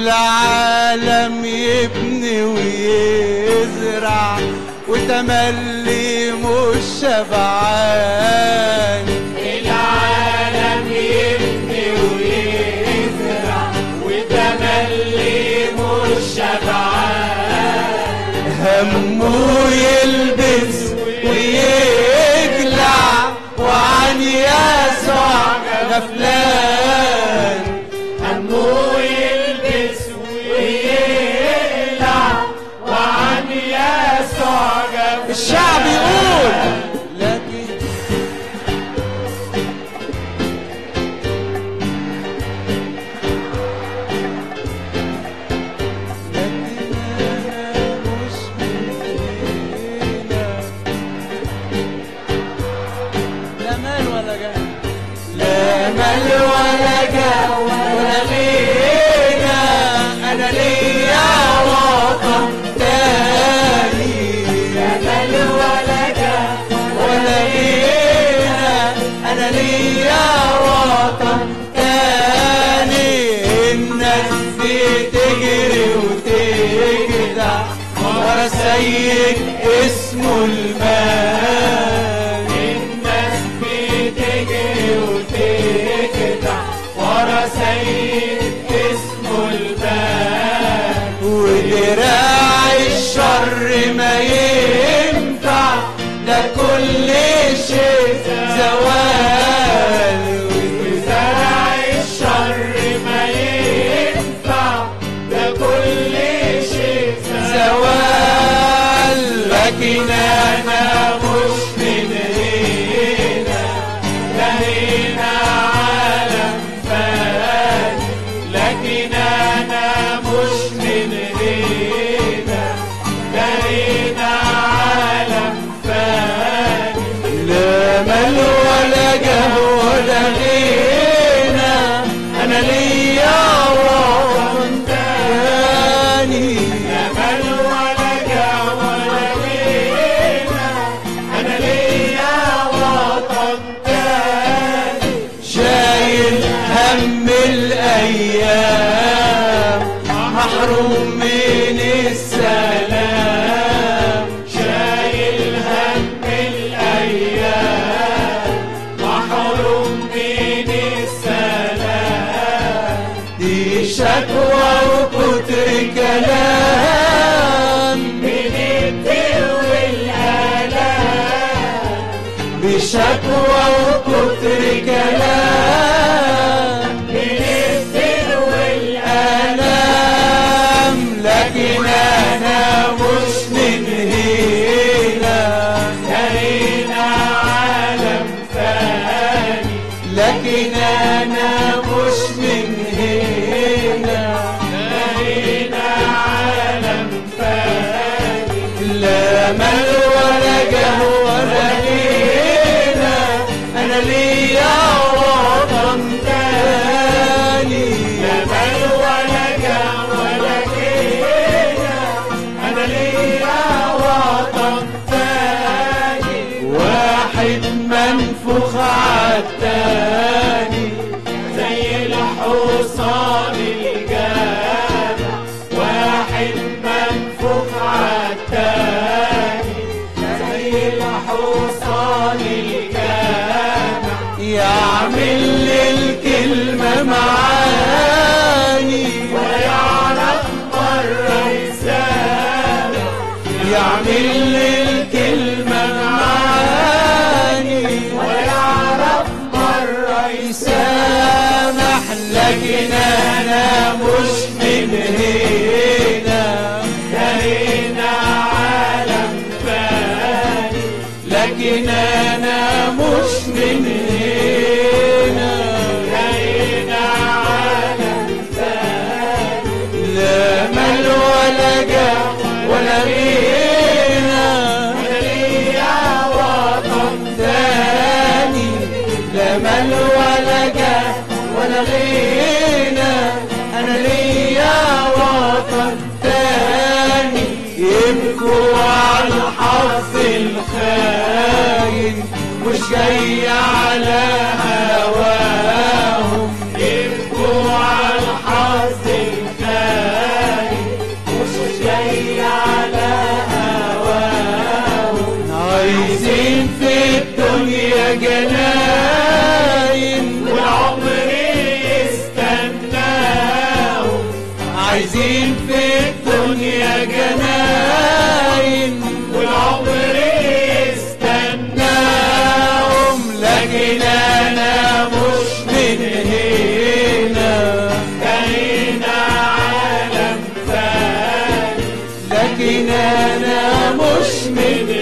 العالم يبني ويزرع وتملي مش شبعان العالم يبني ويزرع وتملي مش شبعان همه يلبس ويقلع وعن يسوع غفلان همه يلبس ويقلع وعن يسوع غفلان الشعب يقول لكن لكن أنا مش من هنا لا مال ولا جاه لا مال ولا جاه ولا غنى انا ليا وطن تاني لا مال ولا جاه ولا غنى انا ليا وطن تاني الناس بتجري وتجدع ورا سيد اسمه المال الناس بتجري وتجدع ورا سيد اسمه الباب ودراع الشر ما ينفع ده كل شيء زوال وزرع الشر ما ينفع ده كل شيء زوال لكن انا مش من هنا ده هنا عالم فاني لكن انا مش من هنا ده هنا عالم فاني لا مال ولا جاه ولا غنى انا ليا وطن تاني لا مال ولا جاه ولا غنى انا ليا وطن تاني شايل هم الايام محروم من السلام شايل هم الايام محروم من السلام دي شكوى وكتر كلام من الدل والالام بشكوى وكتر كلام من الدل والالام ألام لكن أنا مش من هنا هنا عالم ثاني لكن أنا مش من هنا هنا عالم ثاني لا مال ولا جاه ولا غنى أنا ليا وطن تاني لا مال ولا جاه ولا غنى انا ليا وطن ثاني واحد منفوخ عالتاني زي الحصان الجامع واحد منفوخ عالتاني زي الحصان الجامع يعمل لي الكلمة معاني ويعرف مرة يسامع يعمل لي الكلمة معاني ويعرف مرة يسامح لكن أنا مش من هنا هنا عالم فاني لكن أنا مش من هنا هنا عالم فاني لا مال ولا جاه ولا غنى أنا ليا وطن تاني لا مال ولا جاه ولا غنى انا ليا وطن تاني يبكوا على الحظ الخاين مش جاي على هواهم يبكوا على الحظ الخاين جناين والعمر يستناه عايزين في الدنيا جناين والعمر يستناه ناهم لكن انا مش من هنا جاينا عالم ثاني لكن انا مش من